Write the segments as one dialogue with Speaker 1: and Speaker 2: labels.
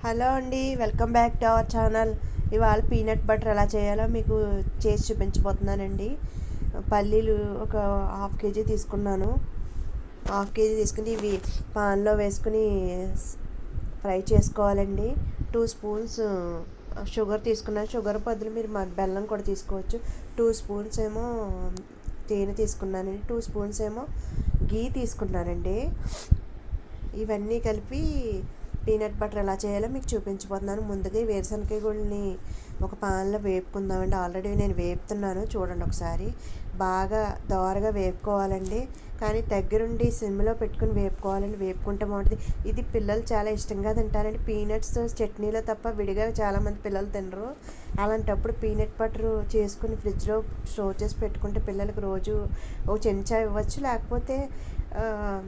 Speaker 1: hello అండి welcome back to our channel ఇవాళ peanut butter ఎలా చేయాలో మీకు చేసి చూపించబోతున్నానండి పల్లీలు ఒక హాఫ్ కేజీ తీసుకున్నాను హాఫ్ కేజీ తీసుకుని ఇవి పాన్లో వేసుకుని ఫ్రై చేసుకోవాలండి టూ స్పూన్స్ షుగర్ తీసుకున్నాను షుగర్ బదులు మీరు మ- బెల్లం కూడా తీసుకోవచ్చు టూ స్పూన్స్ ఏమో తేనె తీసుకున్నానండి టూ స్పూన్స్ ఏమో గీ తీసుకున్నానండి ఇవన్నీ కలిపి పీనట్ బటర్ ఎలా చేయాలో మీకు చూపించబోతున్నాను ముందుగా ఈ వేరుశనగకాయ గుళ్ళని ఒక పాన్లో వేపుకుందామండి ఆల్రెడీ నేను వేపుతున్నాను చూడండి ఒకసారి బాగా దోరగా వేపుకోవాలండి కానీ దగ్గరుండి సిమ్లో పెట్టుకుని వేపుకోవాలండి వేపుకుంటే బాగుంటుంది ఇది పిల్లలు చాలా ఇష్టంగా తింటారండి పీనట్స్ చట్నీలో తప్ప విడిగా చాలామంది పిల్లలు తినరు అలాంటప్పుడు పీనట్ బటర్ చేసుకుని ఫ్రిడ్జ్లో స్టోర్ చేసి పెట్టుకుంటే పిల్లలకు రోజు ఒక చెంచా ఇవ్వచ్చు లేకపోతే ఆ,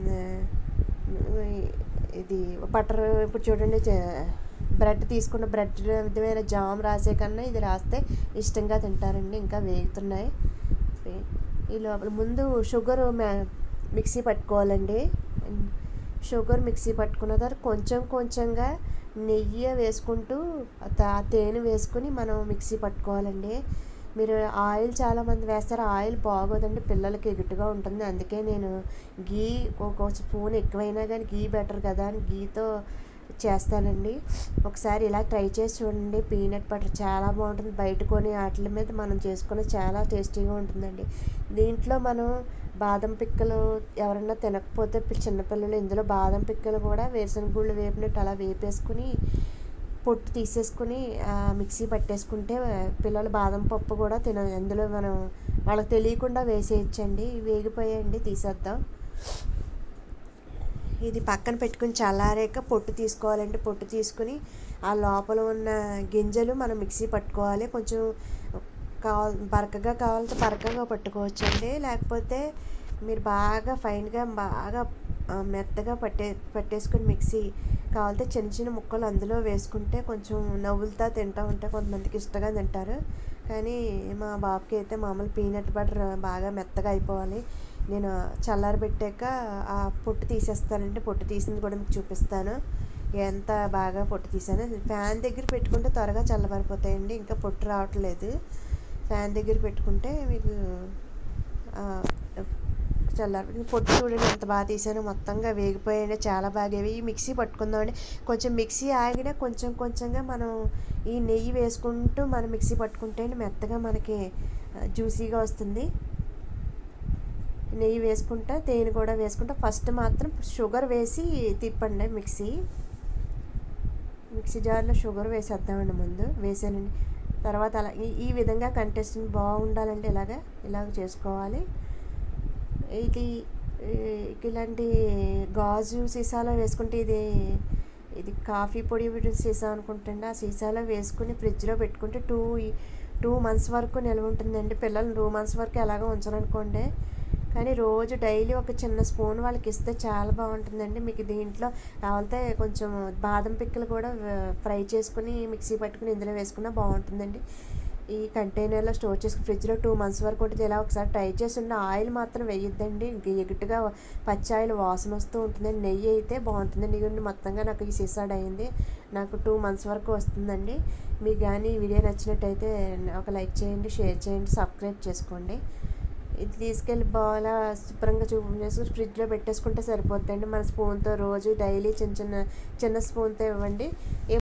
Speaker 1: ఇది బటర్ ఇప్పుడు చూడండి చే- బ్రెడ్ తీసుకున్న బ్రెడ్ విధమైన జామ్ రాసే కన్నా ఇది రాస్తే ఇష్టంగా తింటారండి ఇంకా వేగుతున్నాయి ఈ లోపల ముందు షుగర్ మిక్సీ పట్టుకోవాలండి షుగర్ మిక్సీ పట్టుకున్న తర్వాత కొంచెం కొంచెంగా నెయ్యి వేసుకుంటూ తా- తేనె వేసుకుని మనం మిక్సీ పట్టుకోవాలండి మీరు ఆయిల్ చాలామంది వేస్తారు ఆయిల్ బాగోదండి పిల్లలకి ఎగుటుగా ఉంటుంది అందుకే నేను గీ ఒక స్పూన్ ఎక్కువైనా కానీ గీ బెటర్ కదా అని గీతో చేస్తానండి ఒకసారి ఇలా ట్రై చేసి చూడండి పీనట్ బటర్ చాలా బాగుంటుంది బయట కొని వాటి మీద మనం చేసుకుని చాలా టేస్టీగా ఉంటుందండి దీంట్లో మనం బాదం పిక్కలు ఎవరన్నా తినకపోతే పి- చిన్నపిల్లలు ఇందులో బాదం పిక్కలు కూడా వేరుశనగ గుళ్ళు వేపినట్టు అలా వేపేసుకుని పొట్టు తీసేసుకుని ఆ, మిక్సీ పట్టేసుకుంటే పిల్లలు బాదం పప్పు కూడా తిన అందులో మనం వాళ్ళకి తెలియకుండా వేసేయచ్చండి వేగిపోయాయండి తీసేద్దాం ఇది పక్కన పెట్టుకుని చల్లారాక పొట్టు తీసుకోవాలండి పొట్టు తీసుకుని ఆ లోపల ఉన్న గింజలు మనం మిక్సీ పట్టుకోవాలి కొంచెం కావాలి బరకగా కావాలంటే బరకగా పట్టుకోవచ్చండి లేకపోతే మీరు బాగా ఫైన్గా బాగా ఆ, మెత్తగా పట్టే పట్టేసుకుని మిక్సీ కావాలంటే చిన్న చిన్న ముక్కలు అందులో వేసుకుంటే కొంచెం నవ్వులతో తింటూ ఉంటే కొంతమందికి ఇష్టంగా తింటారు కానీ మా బాబుకి అయితే మామూలు పీనట్ బటర్ బాగా మెత్తగా అయిపోవాలి నేను చల్లారబెట్టాక ఆ పొట్టు తీసేస్తానండి పొట్టు తీసింది కూడా మీకు చూపిస్తాను ఎంత బాగా పొట్టు తీసాను ఫ్యాన్ దగ్గర పెట్టుకుంటే త్వరగా చల్లబడిపోతాయండి ఇంకా పొట్టు రావట్లేదు ఫ్యాన్ దగ్గర పెట్టుకుంటే మీకు ఆ, చల్లారి పొట్టు చూడండి ఎంత బాగా తీసాను మొత్తంగా వేగిపోయాయండి చాలా బాగా ఇవి మిక్సీ పట్టుకుందామండి కొంచెం మిక్సీ ఆగినా కొంచెం కొంచెంగా మనం ఈ నెయ్యి వేసుకుంటూ మనం మిక్సీ పట్టుకుంటే మెత్తగా మనకి జ్యూసీగా వస్తుంది నెయ్యి వేసుకుంటా తేనె కూడా వేసుకుంటా ఫస్ట్ మాత్రం షుగర్ వేసి తిప్పండి మిక్సీ మిక్సీ జార్లో షుగర్ వేసేద్దామండి ముందు వేసానండి తర్వాత అలా ఈ ఈ విధంగా కంటెస్టెంట్ బాగుండాలంటే ఇలాగా ఇలాగ చేసుకోవాలి ఇది ఈ, ఇలాంటి గాజు సీసాలో వేసుకుంటే ఇది ఇది కాఫీ పొడి విడి సీసా అనుకుంటుండే ఆ సీసాలో వేసుకుని ఫ్రిడ్జ్లో పెట్టుకుంటే టూ టూ మంత్స్ వరకు నిల్వ ఉంటుందండి పిల్లలు టూ మంత్స్ వరకు ఎలాగో ఉంచరనుకోండి కానీ రోజు డైలీ ఒక చిన్న స్పూన్ వాళ్ళకి ఇస్తే చాలా బాగుంటుందండి మీకు దీంట్లో కావాలంటే కొంచెం బాదం పిక్కలు కూడా ఫ్రై చేసుకుని మిక్సీ పట్టుకుని ఇందులో వేసుకున్నా బాగుంటుందండి ఈ కంటైనర్లో స్టోర్ చేసుకుని ఫ్రిడ్జ్లో టూ మంత్స్ వరకు ఉంటుంది ఇలా ఒకసారి ట్రై చేసి ఉన్న ఆయిల్ మాత్రం వేయొద్దండి ఇంక ఎగుటుగా పచ్చి ఆయిల్ వాసన వస్తూ ఉంటుందండి నెయ్యి అయితే బాగుంటుందండి ఇగోండి మొత్తంగా నాకు ఈ సీసాడ్ అయింది నాకు టూ మంత్స్ వరకు వస్తుందండి మీకు కానీ ఈ వీడియో నచ్చినట్టయితే ఒక లైక్ చేయండి షేర్ చేయండి సబ్స్క్రైబ్ చేసుకోండి ఇది తీసుకెళ్ళి బాగా శుభ్రంగా చూపు చేసుకుని ఫ్రిడ్జ్లో పెట్టేసుకుంటే సరిపోద్దండి మన స్పూన్తో రోజు డైలీ చిన్న చిన్న చిన్న స్పూన్తో ఇవ్వండి